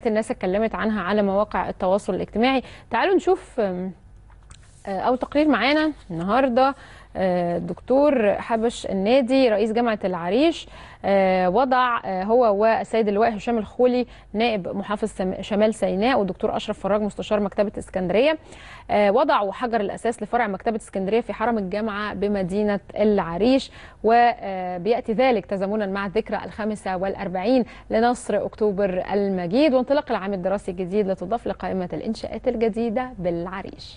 الناس اتكلمت عنها على مواقع التواصل الاجتماعي تعالوا نشوف أو تقرير معانا النهارده دكتور حبش النادي رئيس جامعة العريش وضع هو والسيد اللواء هشام الخولي نائب محافظ شمال سيناء والدكتور أشرف فراج مستشار مكتبة اسكندرية وضعوا حجر الأساس لفرع مكتبة اسكندرية في حرم الجامعة بمدينة العريش وبيأتي ذلك تزامنا مع الذكرى الخامسة والأربعين لنصر أكتوبر المجيد وانطلاق العام الدراسي الجديد لتضاف لقائمة الإنشاءات الجديدة بالعريش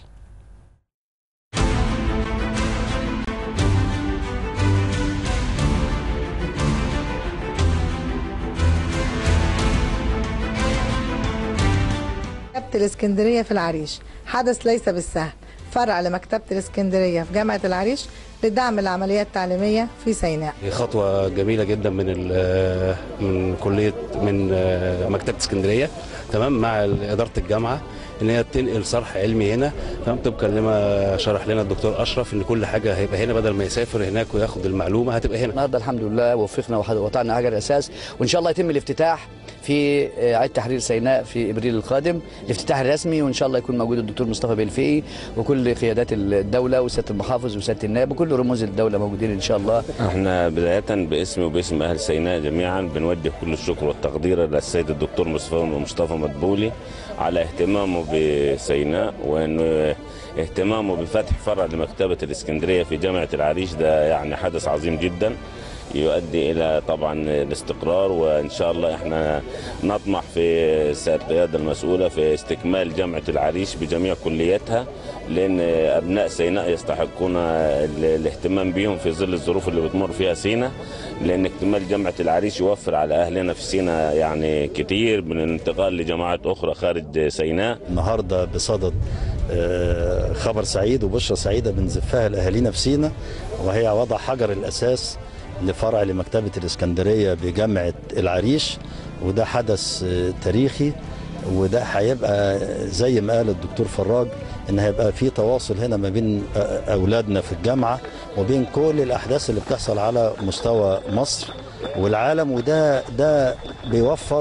مكتبة الإسكندرية في العريش حدث ليس بالسهل فرع لمكتبة الإسكندرية في جامعة العريش لدعم العمليات التعليمية في سيناء خطوة جميلة جدا من من كلية من مكتبة اسكندرية تمام مع إدارة الجامعة ان هي تنقل صرح علمي هنا تمام طبقا لما شرح لنا الدكتور اشرف ان كل حاجه هيبقى هنا بدل ما يسافر هناك وياخد المعلومه هتبقى هنا النهارده الحمد لله وفقنا ووضعنا حجر الاساس وان شاء الله يتم الافتتاح في عيد تحرير سيناء في ابريل القادم الافتتاح الرسمي وان شاء الله يكون موجود الدكتور مصطفى بلفي وكل قيادات الدوله وسياده المحافظ وسياده النائب وكل رموز الدوله موجودين ان شاء الله احنا بدايه باسمي وباسم اهل سيناء جميعا بنوجه كل الشكر والتقدير للسيد الدكتور مصطفى مصطفى مدبولي على اهتمامه بسيناء وانه اهتمامه بفتح فرع لمكتبه الاسكندريه في جامعه العريش ده يعني حدث عظيم جدا يؤدي الى طبعا الاستقرار وان شاء الله احنا نطمح في القياده المسؤوله في استكمال جامعه العريش بجميع كلياتها لان ابناء سيناء يستحقون الاهتمام بهم في ظل الظروف اللي بتمر فيها سيناء لان اكتمال جامعه العريش يوفر على اهلنا في سيناء يعني كتير من الانتقال لجامعات اخرى خارج سيناء النهارده بصدد خبر سعيد وبشرى سعيده بنزفها لاهالينا في سيناء وهي وضع حجر الاساس لفرع لمكتبة الإسكندرية بجامعة العريش وده حدث تاريخي وده هيبقى زي ما قال الدكتور فراج ان هيبقى في تواصل هنا ما بين اولادنا في الجامعه وبين كل الاحداث اللي بتحصل على مستوى مصر والعالم وده ده بيوفر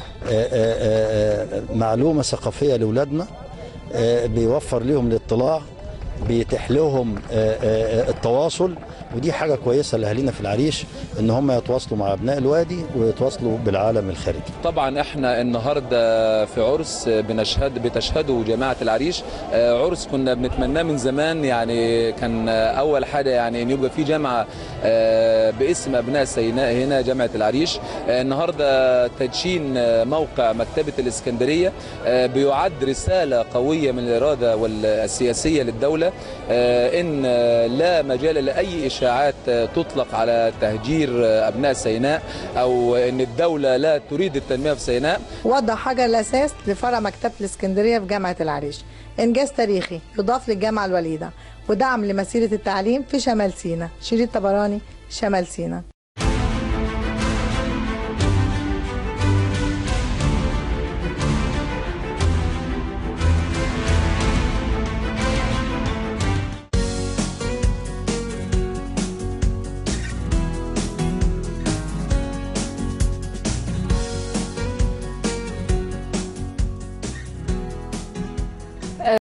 معلومه ثقافيه لاولادنا بيوفر لهم الاطلاع بيتيح لهم التواصل ودي حاجه كويسه لاهالينا في العريش ان هم يتواصلوا مع ابناء الوادي ويتواصلوا بالعالم الخارجي. طبعا احنا النهارده في عرس بنشهد بتشهده جماعه العريش عرس كنا بنتمناه من زمان يعني كان اول حاجه يعني ان يبقى في جامعه باسم ابناء سيناء هنا جامعه العريش النهارده تدشين موقع مكتبه الاسكندريه بيعد رساله قويه من الاراده والسياسيه للدوله ان لا مجال لاي اشاعات تطلق على تهجير ابناء سيناء او ان الدوله لا تريد التنميه في سيناء وضع حجر الاساس لفرع مكتبه الاسكندريه في جامعه العريش انجاز تاريخي يضاف للجامعه الوليده ودعم لمسيره التعليم في شمال سيناء شريط طبراني شمال سيناء